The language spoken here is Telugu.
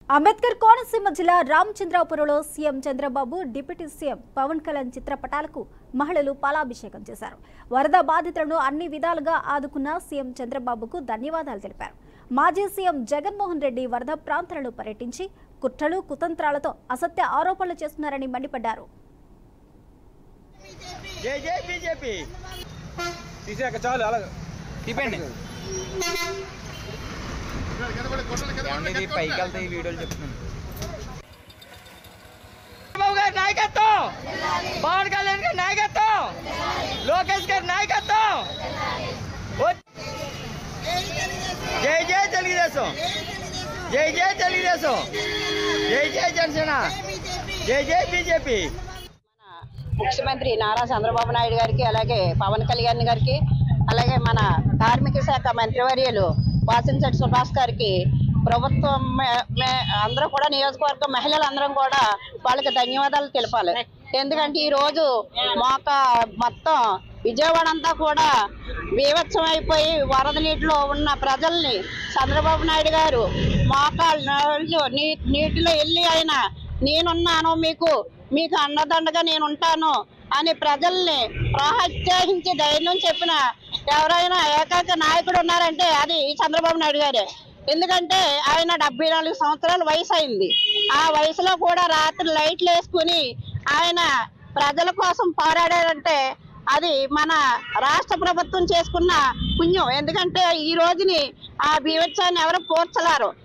అంబేద్కర్ కోనసీమ జిల్లా రామచంద్రాపురంలో CM Chandrababu deputy CM Pawan Kalyan చిత్రపటాలకు మహిళలు పాలాభిషేకం చేశారు వరద బాధితులను అన్ని విధాలుగా ఆదుకున్న సీఎం చంద్రబాబుకు ధన్యవాదాలు తెలిపారు మాజీ సీఎం జగన్మోహన్ రెడ్డి వరద ప్రాంతాలను పర్యటించి కుట్రలు కుతంత్రాలతో అసత్య ఆరోపణలు చేస్తున్నారని మండిపడ్డారు జై జై బీజేపీ తీసాక చాలు అలా తిప్పండి ఏమండి ఇది పైకి వెళ్తే ఈ వీడియోలు చెప్తున్నాను చంద్రబాబు గారి నాయకత్వం పవన్ కళ్యాణ్ గారి నాయకత్వం లోకేష్ గారి నాయకత్వం వ- జై జై తెలుగుదేశం జై జై తెలుగుదేశం జై జై జనసేన జై జై బీజేపీ ముఖ్యమంత్రి నారా చంద్రబాబు నాయుడు గారికి అలాగే పవన్ కళ్యాణ్ గారికి అలాగే మన కార్మిక శాఖ మంత్రివర్యులు వాసంశెట్టి సుభాష్ గారికి ప్రభుత్వం మే- మే- అందరూ కూడా నియోజకవర్గ మహిళలందరం కూడా వాళ్ళకి ధన్యవాదాలు తెలపాలి ఎందుకంటే ఈ రోజు మాక మొత్తం విజయవాడ అంతా కూడా బీభత్సం అయిపోయి వరద నీటిలో ఉన్న ప్రజల్ని చంద్రబాబు నాయుడు గారు మోకాళ్ళు నీ నీటిలో వెళ్ళి ఆయన నేనున్నాను మీకు మీకు అండదండగా నేను ఉంటాను అని ప్రజల్ని ప్రోత్సహించి ధైర్యం చెప్పిన ఎవరైనా ఏకైక నాయకుడు ఉన్నారంటే అది చంద్రబాబు నాయుడు గారే ఎందుకంటే ఆయన డెబ్బై నాలుగు సంవత్సరాల వయసు అయింది ఆ వయసులో కూడా రాత్రి లైట్లు వేసుకుని ఆయన ప్రజల కోసం పోరాడారంటే అది మన రాష్ట్ర ప్రభుత్వం చేసుకున్న పుణ్యం ఎందుకంటే ఈ రోజుని ఆ బీభత్సాన్ని ఎవరు పోర్చలారు